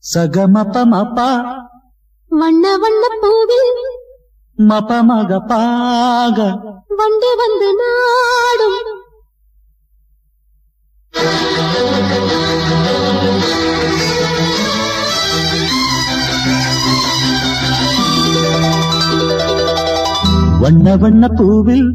సగమప మప வண்ண வண்ண பூவில் మప మగ పాగ வண்டு வந்து நாடும் வண்ண வண்ண பூவில்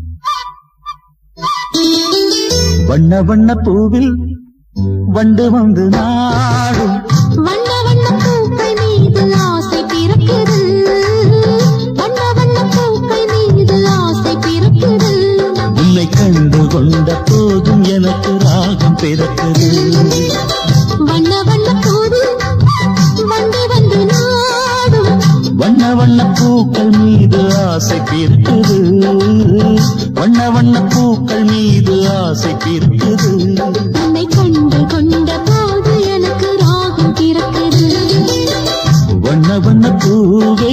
வண்ண வண்ண பூவில் வண்டு வந்து நாடும் வண்ண வண்ண பூக்கள் மீது ஆசை பிறக்குது வண்ண வண்ண பூக்கள் மீது ஆசை பிறக்குது உன்னை கண்டு கொண்ட போதும் எனக்கு ராகம் பிறக்குது வண்ண வண்ண பூவில் வண்டு வந்து நாடும் வண்ண வண்ண பூக்கள் மீது ஆசை பிறக்குது வண்ண வண்ண பூக்கள் மீது ஆசை பிறக்குது உன்னை கண்டு கொண்ட போது எனக்கு ராகம் பிறக்குது வண்ண வண்ண பூவே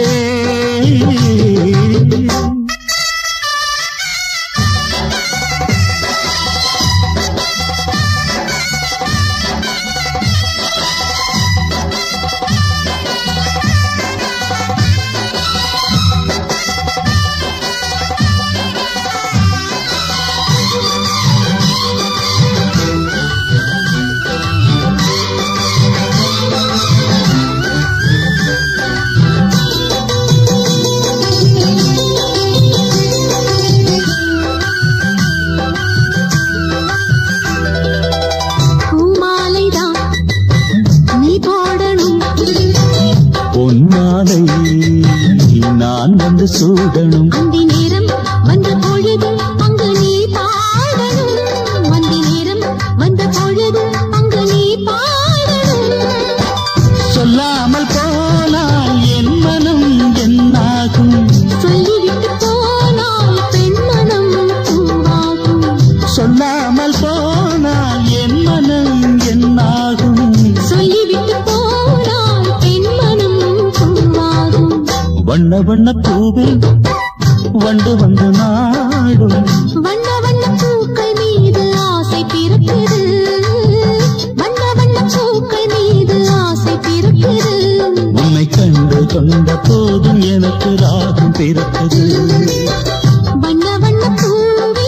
பூமாலைதான் நீ போடணும் பொன்மாலை நான் வந்து சூடணும் அந்தி நேரம் வந்த பொழுது அங்கு நீ பாடணும் வந்தி நேரம் வந்த பொழுது அங்கு நீ பாடணும் சொல்லாமல் போனால் என் மனம் என்னாகும் சொல்லிவிட்டு போனால் பெண்மனம் பூவாகும் சொல்லாமல் போனால் என் மனம் என்னாகும் சொல்லிவிட்டு போனால் பெண்மனம் பூவாகும் வண்ண வண்ண பூவில் வண்டு வந்து நாடும் வண்ண வண்ண பூக்கள் மீது ஆசை பிறக்குது வண்ண வண்ண பூக்கள் மீது ஆசை பிறக்குது உன்னை கண்டு கொண்ட போதும் எனக்கு ராகம் பிறக்குது வண்ண வண்ண பூவே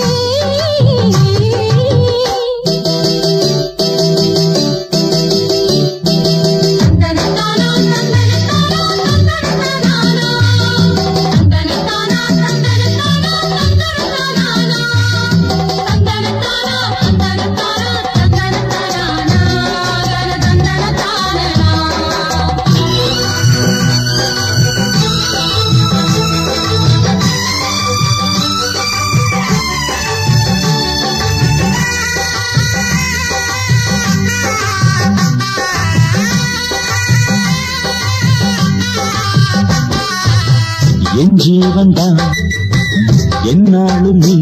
என் ஜீவன் தான் என்னாலும் நீ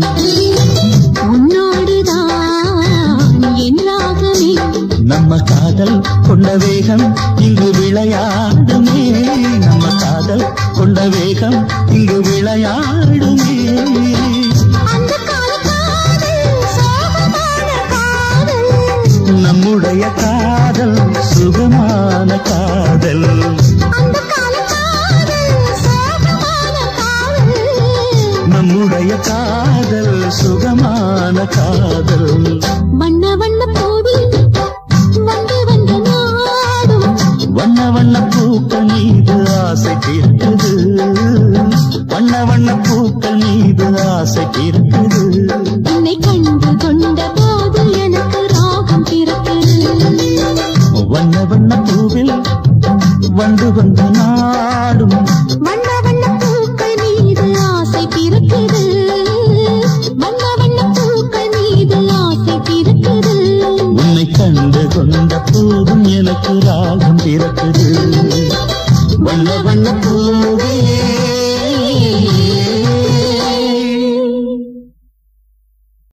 உன்னோடுதான் என் ராகமே நம்ம காதல் கொண்ட வேகம் இங்கு விளையாடுமே நம்ம காதல் கொண்ட வேகம் இங்கு விளையாடுமே அந்த காலத்தாடு சோகமான காதல் நம்முடைய காதல் சுகமான காதல் அந்த காலத்தாடு சோகமான காதல் நம்முடைய காதல் சுகமான காதல் வண்ண வண்ண பூவில் வந்து வந்து நாடும் வண்ண வண்ண பூக்கள் மீது ஆசை பிறக்குது வண்ண வண்ண பூக்கள் மீது ஆசை பிறக்குது உன்னை கண்டு கொண்ட போது எனக்கு ராகம் பிறக்குது வண்ண வண்ண பூவில் வந்து வந்து நாடும் வண்ண வண்ண பூக்கள் மீது ஆசை பிறக்குது வண்ண வண்ண பூக்கள் மீது ஆசை பிறக்குது உன்னை கண்டு கொண்ட போதும் எனக்கு ராகம் பிறக்குது வண்ண வண்ண பூவே